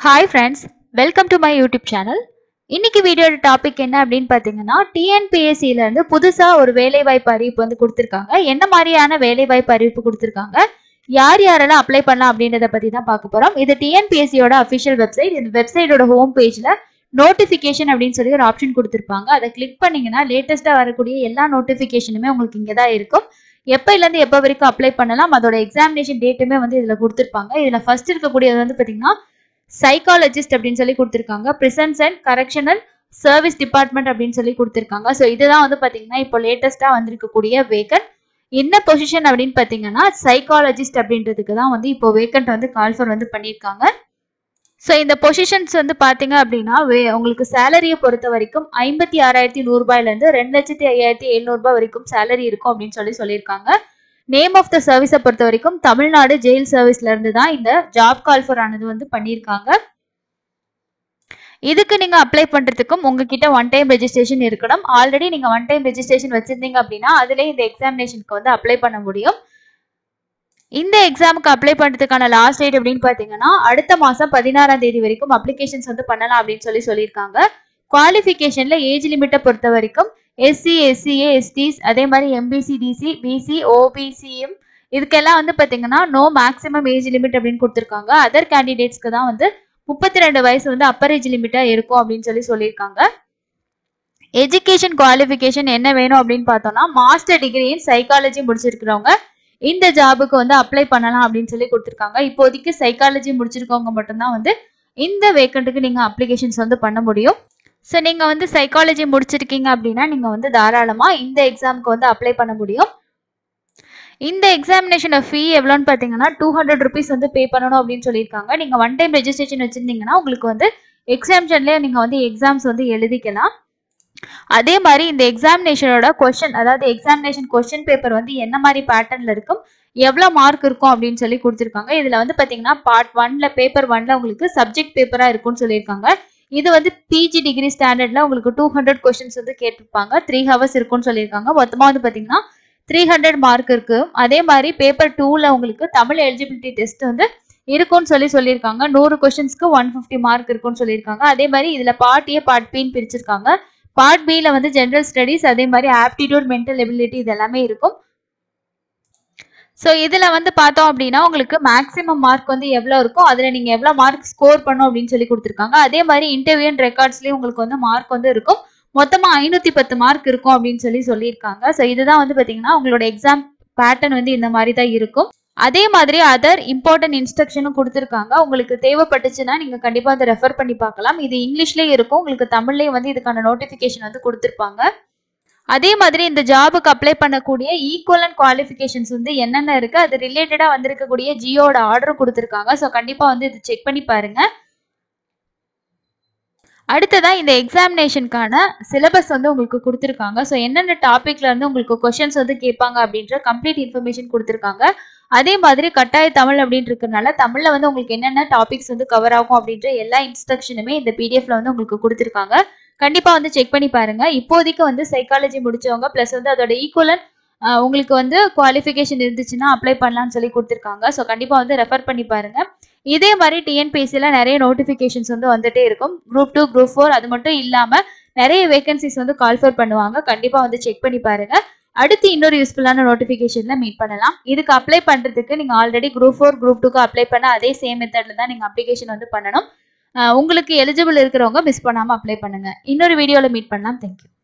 hi friends welcome to my YouTube channel இன்னைக்கு வீடியோட topic என்ன அப்படின்னு பார்த்தீங்கன்னா டிஎன்பிஎஸ்சில இருந்து புதுசாக ஒரு வேலைவாய்ப்பு அறிவிப்பு வந்து கொடுத்துருக்காங்க என்ன மாதிரியான வேலைவாய்ப்பு அறிவிப்பு கொடுத்துருக்காங்க யார் யாரெல்லாம் அப்ளை பண்ணலாம் அப்படின்றத பற்றி தான் பார்க்க போகிறோம் இது டிஎன்பிஎஸ்சியோட அஃபிஷியல் வெப்சைட் இந்த வெப்சைட்டோட ஹோம் பேஜில் நோட்டிஃபிகேஷன் அப்படின்னு சொல்லி ஒரு ஆப்ஷன் கொடுத்துருப்பாங்க அதை கிளிக் பண்ணீங்கன்னா லேட்டஸ்ட்டாக வரக்கூடிய எல்லா நோட்டிஃபிகேஷனுமே உங்களுக்கு இங்கே தான் இருக்கும் எப்போலேருந்து எப்போ வரைக்கும் அப்ளை பண்ணலாம் அதோட எக்ஸாமினேஷன் டேட்டுமே வந்து இதில் கொடுத்துருப்பாங்க இதில் ஃபர்ஸ்ட் இருக்கக்கூடியது வந்து பார்த்தீங்கன்னா சைக்காலஜிஸ்ட் அப்படின்னு சொல்லி கொடுத்துருக்காங்க prisons and correctional service department அப்படின்னு சொல்லி கொடுத்துருக்காங்க ஸோ இதுதான் வந்து பார்த்தீங்கன்னா இப்போ லேட்டஸ்ட்டாக வந்திருக்கக்கூடிய வேக்கன்ட் என்ன பொசிஷன் அப்படின்னு பார்த்தீங்கன்னா சைக்காலஜிஸ்ட் அப்படின்றதுக்கு தான் வந்து இப்போ வேக்கன்ட் வந்து கால்ஃபர் வந்து பண்ணியிருக்காங்க ஸோ இந்த பொசிஷன்ஸ் வந்து பார்த்தீங்க அப்படின்னா வே உங்களுக்கு சேலரியை பொறுத்த வரைக்கும் ஐம்பத்தி ஆறாயிரத்தி நூறுரூபாயிலேருந்து ரெண்டு லட்சத்தி ஐயாயிரத்தி எழுநூறுபா வரைக்கும் சேலரி இருக்கும் அப்படின்னு சொல்லி சொல்லியிருக்காங்க நேம் ஆஃப் த சர்வீஸை பொறுத்த வரைக்கும் தமிழ்நாடு ஜெயில் சர்வீஸ்ல இருந்து தான் இந்த ஜாப் கால்ஃபர் ஆனது வந்து பண்ணியிருக்காங்க இதுக்கு நீங்க அப்ளை பண்றதுக்கும் உங்ககிட்ட ஒன் டைம் ரெஜிஸ்ட்ரேஷன் இருக்கணும் ஆல்ரெடி நீங்க ஒன் டைம் ரெஜிஸ்ட்ரேஷன் வச்சிருந்தீங்க அப்படின்னா அதுலேயே இந்த எக்ஸாமினேஷனுக்கு வந்து அப்ளை பண்ண முடியும் இந்த எக்ஸாமுக்கு அப்ளை பண்ணுறதுக்கான லாஸ்ட் டேட் அப்படின்னு பார்த்தீங்கன்னா அடுத்த மாதம் பதினாறாம் தேதி வரைக்கும் அப்ளிகேஷன்ஸ் வந்து பண்ணலாம் அப்படின்னு சொல்லி சொல்லியிருக்காங்க குவாலிஃபிகேஷனில் ஏஜ் லிமிட்டை பொறுத்த வரைக்கும் எஸ்சி எஸ்சிஏ எஸ்டிஸ் அதே மாதிரி எம்பிசி டிசி பிசி ஓபிசிஎம் இதுக்கெல்லாம் வந்து பார்த்தீங்கன்னா நோ மேக்ஸிமம் ஏஜ் லிமிட் அப்படின்னு கொடுத்துருக்காங்க அதர் கேண்டிடேட்ஸ்க்கு தான் வந்து முப்பத்தி ரெண்டு வயசு வந்து அப்பர் ஏஜ் லிமிட்டாக இருக்கும் அப்படின்னு சொல்லி சொல்லியிருக்காங்க எஜுகேஷன் குவாலிஃபிகேஷன் என்ன வேணும் அப்படின்னு பார்த்தோம்னா மாஸ்டர் டிகிரி இன் சைக்காலஜி முடிச்சிருக்கிறவங்க இந்த ஜாபுக்கு வந்து அப்ளை பண்ணலாம் அப்படின்னு சொல்லி கொடுத்துருக்காங்க இப்போதைக்கு சைக்காலஜி முடிச்சிருக்கவங்க மட்டும்தான் வந்து இந்த வேக்கண்ட்டுக்கு நீங்கள் அப்ளிகேஷன்ஸ் வந்து பண்ண முடியும் ஸோ நீங்கள் வந்து சைக்காலஜி முடிச்சிருக்கீங்க அப்படின்னா நீங்கள் வந்து தாராளமாக இந்த எக்ஸாமுக்கு வந்து அப்ளை பண்ண முடியும் இந்த எக்ஸாமினேஷனோட ஃபீ எவ்வளோன்னு பார்த்தீங்கன்னா டூ ஹண்ட்ரட் ருபீஸ் வந்து பே பண்ணணும் அப்படின்னு சொல்லியிருக்காங்க நீங்கள் ஒன் டைம் ரெஜிஸ்ட்ரேஷன் வச்சுருந்தீங்கன்னா உங்களுக்கு வந்து எக்ஸாம்ஷன்லேயே நீங்கள் வந்து எக்ஸாம்ஸ் வந்து எழுதிக்கலாம் அதே மாதிரி இந்த எக்ஸாமினேஷனோட கொஷின் அதாவது எக்ஸாமினேஷன் கொஷின் பேப்பர் வந்து என்ன மாதிரி பேட்டர்னில் இருக்கும் எவ்வளோ மார்க் இருக்கும் அப்படின்னு சொல்லி கொடுத்துருக்காங்க இதில் வந்து பார்த்தீங்கன்னா பார்ட் ஒன்ல பேப்பர் ஒன்ல உங்களுக்கு சப்ஜெக்ட் பேப்பராக இருக்கும்னு சொல்லியிருக்காங்க இது வந்து பிஜி டிகிரி ஸ்டாண்டர்ட்ல உங்களுக்கு டூ ஹண்ட்ரட் கொஸ்டின்ஸ் வந்து கேட்டிருப்பாங்க த்ரீ ஹவர்ஸ் இருக்கும்னு சொல்லியிருக்காங்க மொத்தமாக வந்து பார்த்தீங்கன்னா த்ரீ ஹண்ட்ரட் மார்க் இருக்கு அதே மாதிரி பேப்பர் டூவில் உங்களுக்கு தமிழ் எலிஜிபிலிட்டி டெஸ்ட் வந்து இருக்கும்னு சொல்லி சொல்லியிருக்காங்க நூறு கொஸ்டின்ஸ்க்கு ஒன் ஃபிஃப்டி மார்க் இருக்கும்னு சொல்லியிருக்காங்க அதே மாதிரி இதில் பார்ட் ஏ பார்ட் பின்னு பிரிச்சிருக்காங்க பார்ட் பியில் வந்து ஜென்ரல் ஸ்டடீஸ் அதே மாதிரி ஆப்டிடியூட் மென்டல் எபிலிட்டி இது எல்லாமே இருக்கும் ஸோ இதில் வந்து பார்த்தோம் அப்படின்னா உங்களுக்கு மேக்ஸிமம் மார்க் வந்து எவ்வளோ இருக்கோ அதில் நீங்கள் எவ்வளோ மார்க் ஸ்கோர் பண்ணும் அப்படின்னு சொல்லி கொடுத்துருக்காங்க அதே மாதிரி இன்டர்வியூ அண்ட் ரெக்கார்ட்ஸ்லேயும் உங்களுக்கு வந்து மார்க் வந்து இருக்கும் மொத்தமாக ஐநூற்றி பத்து மார்க் இருக்கும் அப்படின்னு சொல்லி சொல்லியிருக்காங்க ஸோ இதுதான் வந்து பார்த்தீங்கன்னா உங்களோட எக்ஸாம் பேட்டர்ன் வந்து இந்த மாதிரி தான் இருக்கும் அதே மாதிரி அதர் இம்பார்ட்டன்ட் இன்ஸ்ட்ரக்ஷனும் கொடுத்துருக்காங்க உங்களுக்கு தேவைப்பட்டுச்சுன்னா நீங்கள் கண்டிப்பாக அதை ரெஃபர் பண்ணி பார்க்கலாம் இது இங்கிலீஷ்லேயே இருக்கும் உங்களுக்கு தமிழ்லேயே வந்து இதுக்கான நோட்டிஃபிகேஷன் வந்து கொடுத்துருப்பாங்க அதே மாதிரி இந்த ஜாபுக்கு அப்ளை பண்ணக்கூடிய ஈக்குவலன் குவாலிஃபிகேஷன்ஸ் வந்து என்னென்ன இருக்கு அது ரிலேட்டடாக வந்திருக்கக்கூடிய ஜியோட ஆர்டர் கொடுத்துருக்காங்க ஸோ கண்டிப்பாக வந்து இது செக் பண்ணி பாருங்க அடுத்ததான் இந்த எக்ஸாமினேஷனுக்கான சிலபஸ் வந்து உங்களுக்கு கொடுத்துருக்காங்க ஸோ என்னென்ன டாபிக்ல இருந்து உங்களுக்கு கொஷின்ஸ் வந்து கேட்பாங்க அப்படின்ற கம்ப்ளீட் இன்ஃபர்மேஷன் கொடுத்துருக்காங்க அதே மாதிரி கட்டாய தமிழ் அப்படின்னு இருக்கனால தமிழ்ல வந்து உங்களுக்கு என்னென்ன டாபிக்ஸ் வந்து கவர் ஆகும் அப்படின்ற எல்லா இன்ஸ்ட்ரக்ஷனுமே இந்த பிடிஎஃப்ல வந்து உங்களுக்கு கொடுத்துருக்காங்க கண்டிப்பா வந்து செக் பண்ணி பாருங்க இப்போதைக்கு வந்து சைக்காலஜி முடிச்சவங்க ப்ளஸ் வந்து அதோட ஈக்குவலன் உங்களுக்கு வந்து குவாலிஃபிகேஷன் இருந்துச்சுன்னா அப்ளை பண்ணலாம்னு சொல்லி கொடுத்துருக்காங்க ஸோ கண்டிப்பாக வந்து ரெஃபர் பண்ணி பாருங்க இதே மாதிரி டிஎன்பிஎஸ்சியில் நிறைய நோட்டிஃபிகேஷன்ஸ் வந்து வந்துட்டே இருக்கும் குரூப் டூ குரூப் ஃபோர் அது மட்டும் இல்லாமல் நிறைய வேகன்சிஸ் வந்து கால்ஃபர் பண்ணுவாங்க கண்டிப்பாக வந்து செக் பண்ணி பாருங்க அடுத்து இன்னொரு யூஸ்ஃபுல்லான நோட்டிஃபிகேஷனில் மீட் பண்ணலாம் இதுக்கு அப்ளை பண்ணுறதுக்கு நீங்கள் ஆல்ரெடி குரூப் ஃபோர் குரூப் டூக்கு அப்ளை பண்ண அதே சேம் மெத்தடில் தான் நீங்கள் அப்ளிகேஷன் வந்து பண்ணணும் உங்களுக்கு எலிஜிபிள் இருக்கிறவங்க மிஸ் பண்ணாமல் அப்ளை பண்ணுங்கள் இன்னொரு வீடியோவில் மீட் பண்ணலாம் தேங்க்யூ